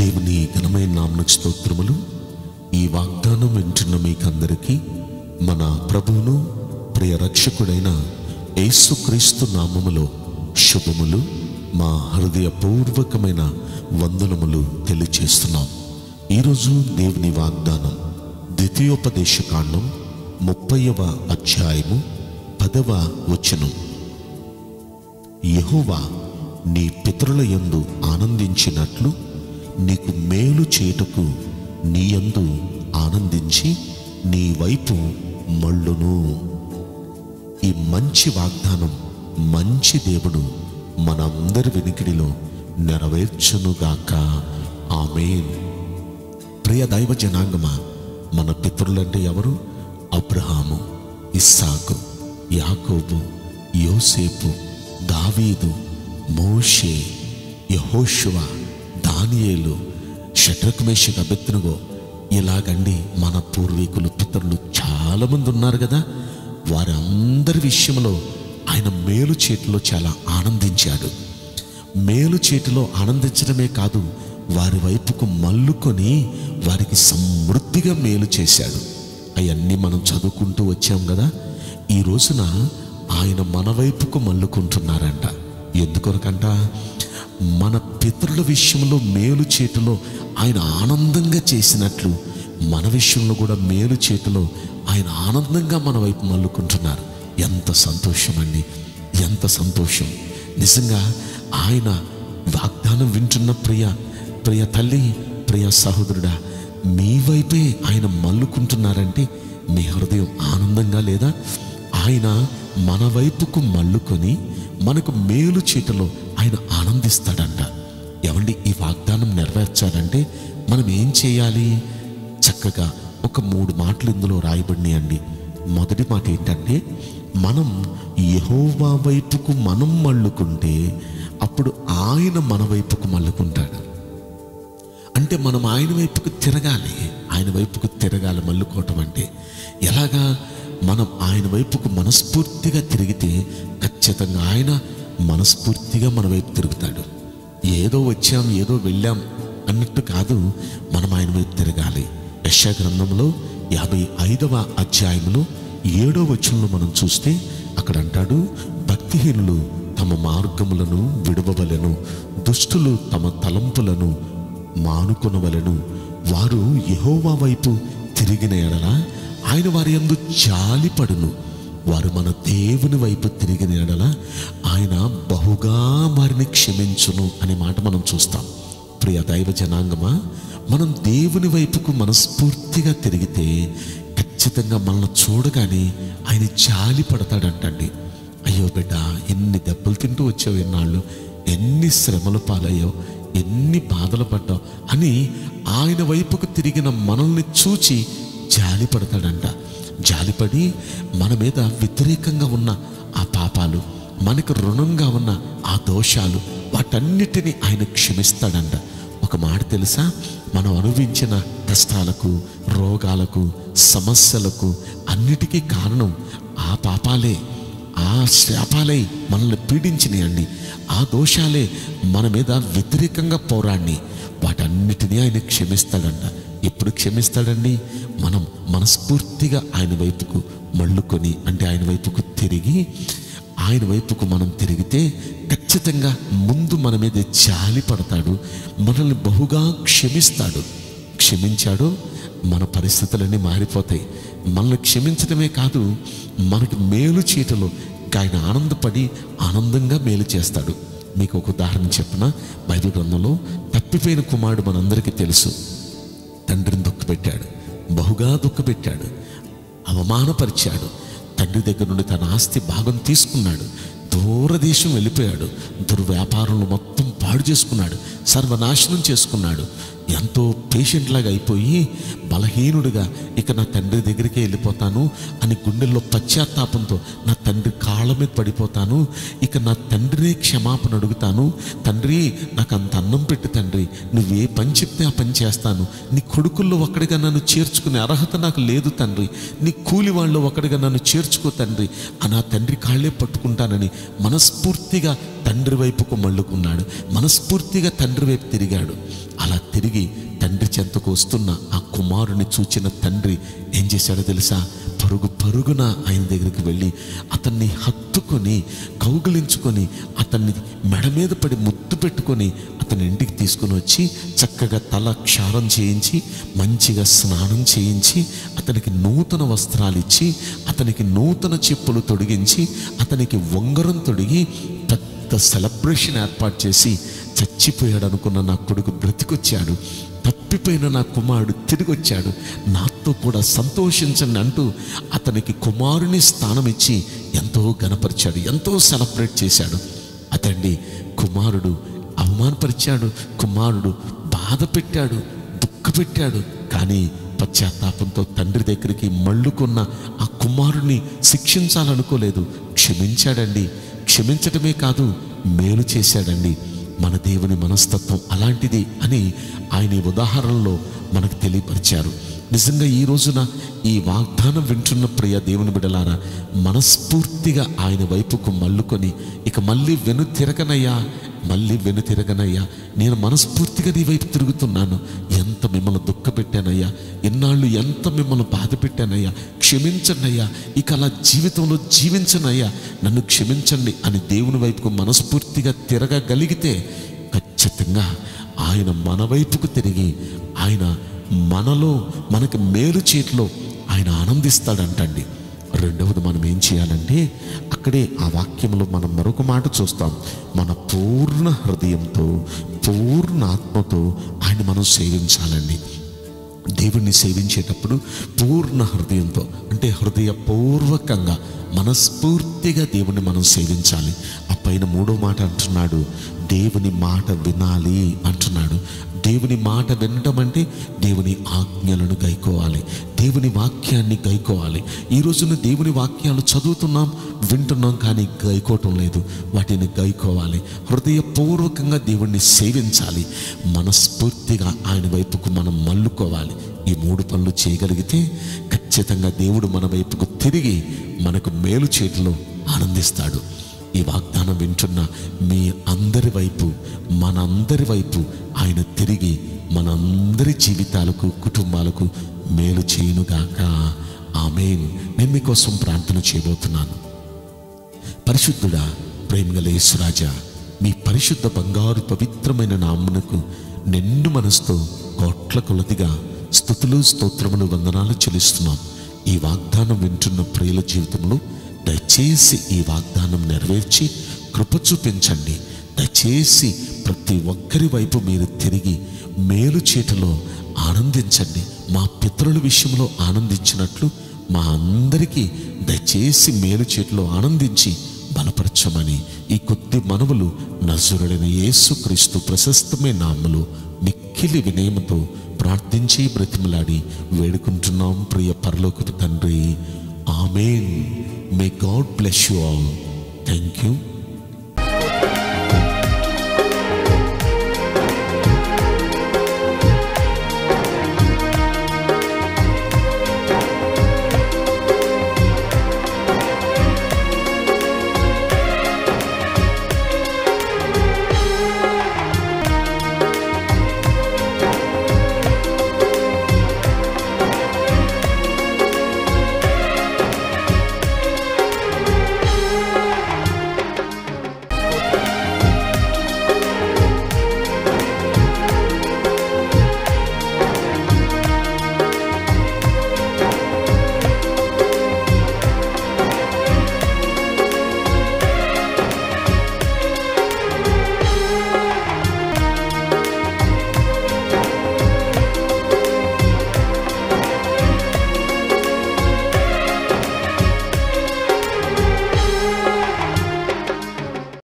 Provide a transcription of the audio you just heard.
దేవుని ఘనమైన నామకు స్తోత్రములు ఈ వాగ్దానం వింటున్న మీకందరికీ మన ప్రభువును ప్రియ రక్షకుడైన యేసుక్రీస్తు నామములో శుభములు మా హృదయపూర్వకమైన వందనములు తెలియచేస్తున్నాం ఈరోజు దేవుని వాగ్దానం ద్వితీయోపదేశ కాండం ముప్పైవ అధ్యాయము పదవ వచనం యెహోవా నీ పితరుల యందు ఆనందించినట్లు నీకు మేలు చేయుటకు నీ యందు ఆనందించి నీ వైపు మళ్ళును ఈ మంచి వాగ్దానం మంచి దేవుడు మనందరి వినికిడిలో నెరవేర్చునుగాక ఆమేన్ ప్రియ దైవ జనాంగమా మన పితరులంటే ఎవరు అబ్రహాము ఇస్సాకు యాకోబు యోసేపు దావీదు మోషే యహోషువ దానియేలు షట్రకమేషక అభ్యర్థనగో ఇలాగండి మన పూర్వీకులు పితరులు చాలామంది ఉన్నారు కదా వారందరి విషయంలో ఆయన మేలు చేతిలో చాలా ఆనందించాడు మేలు చేతిలో ఆనందించడమే కాదు వారి వైపుకు మల్లుకొని వారికి సమృద్ధిగా మేలు చేశాడు అవన్నీ మనం చదువుకుంటూ వచ్చాం కదా ఈ రోజున ఆయన మన వైపుకు మల్లుకుంటున్నారంట ఎందుకొరకంట మన పితరుల విషయంలో మేలు చేతిలో ఆయన ఆనందంగా చేసినట్లు మన విషయంలో కూడా మేలు చేతిలో ఆయన ఆనందంగా మన వైపు మల్లుకుంటున్నారు ఎంత సంతోషం అండి ఎంత సంతోషం నిజంగా ఆయన వాగ్దానం వింటున్న ప్రియ ప్రియ తల్లి ప్రియ సహోదరుడా మీ వైపే ఆయన మల్లుకుంటున్నారంటే మీ హృదయం ఆనందంగా లేదా ఆయన మన వైపుకు మల్లుకొని మనకు మేలు చీటలో ఆయన ఆనందిస్తాడంట ఎవండి ఈ వాగ్దానం నెరవేర్చాలంటే మనం ఏం చేయాలి చక్కగా ఒక మూడు మాటలు ఇందులో రాయబడినాయి అండి మొదటి మాట ఏంటంటే మనం యహోవా వైపుకు మనం మళ్ళుకుంటే అప్పుడు ఆయన మన వైపుకు మళ్ళుకుంటాడు అంటే మనం ఆయన వైపుకు తిరగాలి ఆయన వైపుకు తిరగాలి మల్లుకోవటం అంటే ఎలాగా మనం ఆయన వైపుకు మనస్ఫూర్తిగా తిరిగితే ఖచ్చితంగా ఆయన మనస్ఫూర్తిగా మన వైపు తిరుగుతాడు ఏదో వచ్చాం ఏదో వెళ్ళాం అన్నట్టు కాదు మనం ఆయన వైపు తిరగాలి యశా గ్రంథంలో యాభై ఐదవ అధ్యాయంలో ఏడో వచనంలో మనం చూస్తే అక్కడ అంటాడు భక్తిహీనులు తమ మార్గములను విడవవలెను దుష్టులు తమ తలంపులను మానుకొనవలెను వారు యెహోవా వైపు తిరిగిన ఎడల ఆయన వారి యందు జాలిపడును వారు మన దేవుని వైపు తిరిగిన ఎడల ఆయన బహుగా వారిని క్షమించును అనే మాట మనం చూస్తాం ప్రియ దైవ జనాంగమా మనం దేవుని వైపుకు మనస్ఫూర్తిగా తిరిగితే ఖచ్చితంగా మనల్ని చూడగానే ఆయన జాలి పడతాడంటండి అయ్యో బిడ్డ ఎన్ని దెబ్బలు తింటూ వచ్చావు ఎన్నాళ్ళు ఎన్ని శ్రమలు పాలయ్యావు ఎన్ని బాధలు పడ్డావు అని ఆయన వైపుకు తిరిగిన మనల్ని చూచి జాలి పడతాడంట జాలిపడి మన మీద వ్యతిరేకంగా ఉన్న ఆ పాపాలు మనకు రుణంగా ఉన్న ఆ దోషాలు వాటన్నిటినీ ఆయన క్షమిస్తాడంట ఒక మాట తెలుసా మనం అనుభవించిన కష్టాలకు రోగాలకు సమస్యలకు అన్నిటికీ కారణం ఆ పాపాలే ఆ శాపాలై మనల్ని పీడించినాయండి ఆ దోషాలే మన మీద వ్యతిరేకంగా పోరాడిని వాటన్నిటినీ ఆయన క్షమిస్తాడంట ఎప్పుడు క్షమిస్తాడండి మనం మనస్ఫూర్తిగా ఆయన వైపుకు మళ్ళుకొని అంటే ఆయన వైపుకు తిరిగి ఆయన వైపుకు మనం తిరిగితే ఖచ్చితంగా ముందు మన మీద జాలి పడతాడు మనల్ని బహుగా క్షమిస్తాడు క్షమించాడు మన పరిస్థితులన్నీ మారిపోతాయి మనల్ని క్షమించడమే కాదు మనకి మేలు చీటలో ఆయన ఆనందపడి ఆనందంగా మేలు చేస్తాడు మీకు ఒక ఉదాహరణ చెప్పిన బైబిల్ గ్రంథంలో తప్పిపోయిన కుమారుడు మనందరికీ తెలుసు తండ్రిని దుఃఖపెట్టాడు బహుగా దుఃఖపెట్టాడు అవమానపరిచాడు తండ్రి దగ్గర నుండి తన ఆస్తి భాగం తీసుకున్నాడు దూరదేశం వెళ్ళిపోయాడు దుర్వ్యాపారంలో మొత్తం పాడు చేసుకున్నాడు సర్వనాశనం చేసుకున్నాడు ఎంతో పేషెంట్ లాగా అయిపోయి బలహీనుడిగా ఇక నా తండ్రి దగ్గరికే వెళ్ళిపోతాను అని గుండెల్లో పశ్చాత్తాపంతో నా తండ్రి కాళ్ళ మీద పడిపోతాను ఇక నా తండ్రినే క్షమాపణ అడుగుతాను తండ్రి నాకు అంత అన్నం పెట్టి తండ్రి నువ్వు ఏ పని చెప్తే ఆ పని చేస్తాను నీ కొడుకుల్లో ఒకడిగా నన్ను చేర్చుకునే అర్హత నాకు లేదు తండ్రి నీ కూలి వాళ్ళు ఒకడిగా నన్ను చేర్చుకో తండ్రి ఆ నా తండ్రి కాళ్ళే పట్టుకుంటానని మనస్ఫూర్తిగా తండ్రి వైపుకు మళ్ళుకున్నాడు మనస్ఫూర్తిగా తండ్రి వైపు తిరిగాడు అలా తిరిగి తండ్రి చెంతకు వస్తున్న ఆ కుమారుని చూచిన తండ్రి ఏం చేశాడో తెలుసా పరుగు పరుగున ఆయన దగ్గరికి వెళ్ళి అతన్ని హత్తుకొని కౌగిలించుకొని అతన్ని మెడ మీద పడి ముద్దు పెట్టుకొని అతని ఇంటికి తీసుకుని వచ్చి చక్కగా తల క్షారం చేయించి మంచిగా స్నానం చేయించి అతనికి నూతన వస్త్రాలు ఇచ్చి అతనికి నూతన చెప్పులు తొడిగించి అతనికి ఉంగరం తొడిగి పెద్ద సెలబ్రేషన్ ఏర్పాటు చేసి చచ్చిపోయాడు అనుకున్న నా కొడుకు బ్రతికొచ్చాడు తప్పిపోయిన నా కుమారుడు తిరిగి వచ్చాడు నాతో కూడా సంతోషించండి అంటూ అతనికి కుమారుని స్థానం ఇచ్చి ఎంతో గనపరిచాడు ఎంతో సెలబ్రేట్ చేశాడు అతండి కుమారుడు అవమానపరిచాడు కుమారుడు బాధ పెట్టాడు దుఃఖపెట్టాడు కానీ పశ్చాత్తాపంతో తండ్రి దగ్గరికి మళ్ళుకున్న ఆ కుమారుని శిక్షించాలనుకోలేదు క్షమించాడండి క్షమించటమే కాదు మేలు చేశాడండి మన దేవుని మనస్తత్వం అలాంటిది అని ఆయన ఈ ఉదాహరణలో మనకు తెలియపరిచారు నిజంగా ఈ రోజున ఈ వాగ్దానం వింటున్న ప్రియ దేవుని బిడలారా మనస్ఫూర్తిగా ఆయన వైపుకు మల్లుకొని ఇక మళ్ళీ వెను తిరగనయ్యా మళ్ళీ వెను తిరగనయ్యా నేను మనస్ఫూర్తిగా నీ వైపు తిరుగుతున్నాను ఎంత మిమ్మల్ని దుఃఖపెట్టానయ్యా ఎన్నాళ్ళు ఎంత మిమ్మల్ని బాధ పెట్టానయ్యా క్షమించండి అయ్యా ఇక అలా జీవితంలో జీవించనయ్యా నన్ను క్షమించండి అని దేవుని వైపుకు మనస్ఫూర్తిగా తిరగగలిగితే ఖచ్చితంగా ఆయన మన వైపుకు తిరిగి ఆయన మనలో మనకి మేలు చేతిలో ఆయన ఆనందిస్తాడంటండి రెండవది మనం ఏం చేయాలంటే అక్కడే ఆ వాక్యంలో మనం మరొక మాట చూస్తాం మన పూర్ణ హృదయంతో పూర్ణ ఆత్మతో ఆయన మనం సేవించాలండి దేవుణ్ణి సేవించేటప్పుడు పూర్ణ హృదయంతో అంటే హృదయపూర్వకంగా మనస్ఫూర్తిగా దేవుణ్ణి మనం సేవించాలి ఆ పైన మూడో మాట అంటున్నాడు దేవుని మాట వినాలి అంటున్నాడు దేవుని మాట వినటం అంటే దేవుని ఆజ్ఞలను గైకోవాలి దేవుని వాక్యాన్ని గైకోవాలి ఈ రోజున దేవుని వాక్యాలు చదువుతున్నాం వింటున్నాం కానీ గైకోవటం లేదు వాటిని గైకోవాలి హృదయపూర్వకంగా దేవుణ్ణి సేవించాలి మనస్ఫూర్తిగా ఆయన వైపుకు మనం మల్లుకోవాలి ఈ మూడు పనులు చేయగలిగితే ఖచ్చితంగా దేవుడు మన వైపుకు తిరిగి మనకు మేలు చేతిలో ఆనందిస్తాడు ఈ వాగ్దానం వింటున్న మీ అందరి వైపు మనందరి వైపు ఆయన తిరిగి మనందరి జీవితాలకు కుటుంబాలకు మేలు చేయునుగాక ఆమెన్ నేను మీకోసం ప్రార్థన చేయబోతున్నాను పరిశుద్ధుడా ప్రేమగల యేసురాజా మీ పరిశుద్ధ బంగారు పవిత్రమైన నామునకు నిండు మనసుతో కోట్ల కొలదిగా స్థుతులు స్తోత్రములు వందనాలు చెల్లిస్తున్నాం ఈ వాగ్దానం వింటున్న ప్రియుల జీవితంలో దయచేసి ఈ వాగ్దానం నెరవేర్చి కృప చూపించండి దయచేసి ప్రతి ఒక్కరి వైపు మీరు తిరిగి మేలు చేతిలో ఆనందించండి మా పితరుల విషయంలో ఆనందించినట్లు మా అందరికీ దయచేసి మేలు చేతిలో ఆనందించి బలపరచమని ఈ కొద్ది మనవులు నజరుడైన యేసుక్రీస్తు ప్రశస్తమైన నామలు మిక్కిలి వినయముతో ప్రార్థించి బ్రతిమలాడి వేడుకుంటున్నాం ప్రియ పరలోకపు తండ్రి amen may God bless you all thank you